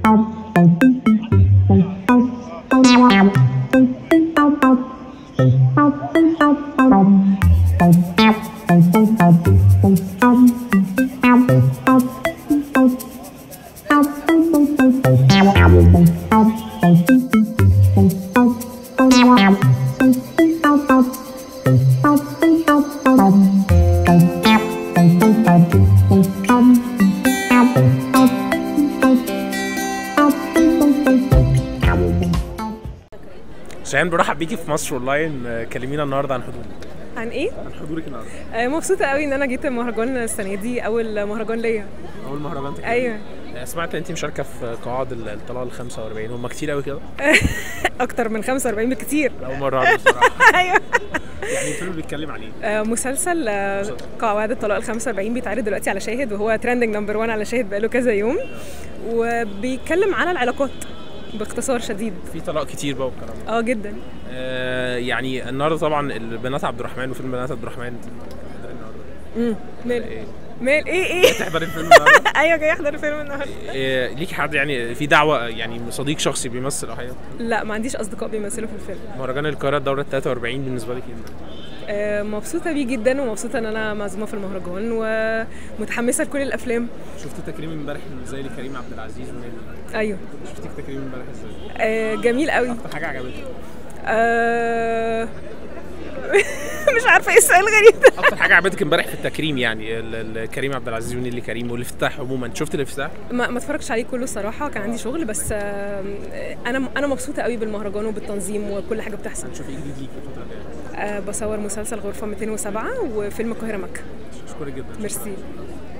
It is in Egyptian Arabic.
شاهين برحب بيكي في مصر اونلاين آه، كلمينا النهارده عن حضورك عن ايه؟ عن حضورك النهارده آه، مبسوطة قوي ان انا جيت المهرجان السنة دي اول مهرجان ليا اول مهرجان تكلمي. ايوه آه، سمعت ان انت مشاركه في قواعد ال- الطلاق ال 45 هم كتير قوي كده اكتر من 45 بكتير اول مره أعرف بصراحه ايوه يعني الفيلم بيتكلم عن ايه آه، مسلسل آه، قواعد الطلاق ال 45 بيتعرض دلوقتي على شاهد وهو ترندنج نمبر 1 على شاهد بقاله كذا يوم وبيتكلم على العلاقات باختصار شديد في طلاق كتير بقى والكلام ده اه جدا آه، يعني النهارده طبعا البنات عبد الرحمن وفيلم بنات عبد الرحمن انت بتحضري النهارده امم مال ايه مال ايه ايه تحضري الفيلم النهارده ايوه جاي احضر الفيلم النهارده آه، ليكي حد يعني في دعوه يعني صديق شخصي بيمثل او حاجه لا ما عنديش اصدقاء بيمثلوا في الفيلم مهرجان القاهره الدوره 43 بالنسبه لك ايه آه، مبسوطة بيه جدا ومبسوطة ان انا معزومة في المهرجان ومتحمسة لكل الافلام شفت تكريم امبارح ازاي لكريم عبد العزيز ونيلي ايوه شفتي تكريم امبارح ازاي آه، جميل قوي اكتر حاجه عجبتك آه، مش عارفة ايه السؤال الغريب ده اكتر حاجه عجبتك امبارح في التكريم يعني ال- ال- كريم عبد العزيز ونيلي كريم والافتتاح عموما شفت الافتتاح ما ما اتفرجتش عليه كله الصراحة كان عندي شغل بس آه، انا انا مبسوطة قوي بالمهرجان وبالتنظيم وكل حاجة بتحصل هنشوف ايه جديد ليك الفتره الجايه آه، بصور مسلسل غرفة 207 وفيلم القاهرة مكة اشكرك جدا ميرسي